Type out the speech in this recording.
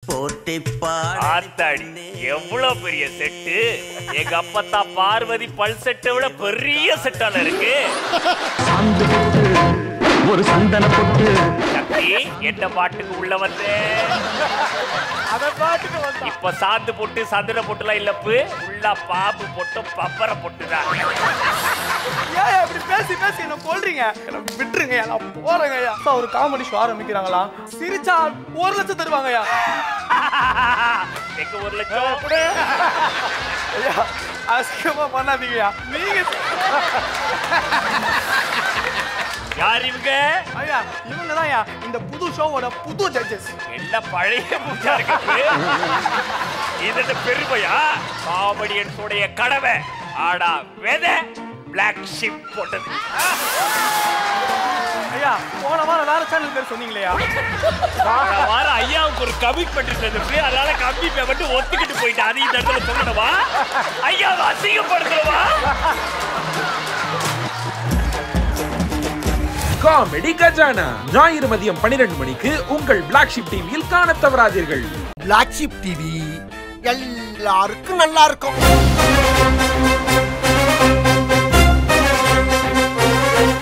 போட்டி ஆத்தாடி எவ்வளவு பெரிய செட்டு எங்க அப்பத்தா பார்வதி பல் செட்டை விட பெரிய செட்டால இருக்கு சாந்து பொட்டு ஒரு சந்தன பொட்டு சக்தி என்ன பாட்டுக்கு உள்ள வந்து அத பாட்டுக்கு வந்தா இப்ப சாந்து போட்டு சந்தன பொட்டுலாம் இல்லப்பு உள்ள பாம்பு பொட்டு பப்பர பொட்டுதான் ஏன் இப்படி பேசி பேசி என்ன கொல்றீங்க என்ன விட்டுருங்க நான் போறேங்க ஐயா அப்பா ஒரு காமெடி ஷோ ஆரம்பிக்கிறாங்களா சிரிச்சா ஒரு லட்சம் தருவாங்கய்யா எங்க ஒரு லட்சம் ஐயா அசிங்கமா பண்ணாதீங்கய்யா நீங்க யார் இவங்க ஐயா இவங்க தான் இந்த புது ஷோவோட புது ஜட்ஜஸ் எல்லாம் பழைய பூஜா இருக்கு இது என்ன பெருமையா காமெடியன்ஸ் உடைய கடமை ஆடா வெத பிளாக் ஷிப் போட்டது ஐயா போன வாரம் வேற சேனல் பேர் சொன்னீங்களேயா போன வாரம் ஐயாவுக்கு ஒரு கமிட்மெண்ட் இருந்தது அதனால கம்மி பேமெண்ட் ஒத்துக்கிட்டு போயிட்டு அது இந்த இடத்துல சொல்லணுமா ஐயாவை அசிங்கப்படுத்தணுமா காமெடி கஜானா ஞாயிறு மதியம் பனிரெண்டு மணிக்கு உங்கள் பிளாக் ஷிப் டிவியில் காணத் தவறாதீர்கள் பிளாக் ஷிப் டிவி எல்லாருக்கும் நல்லா இருக்கும்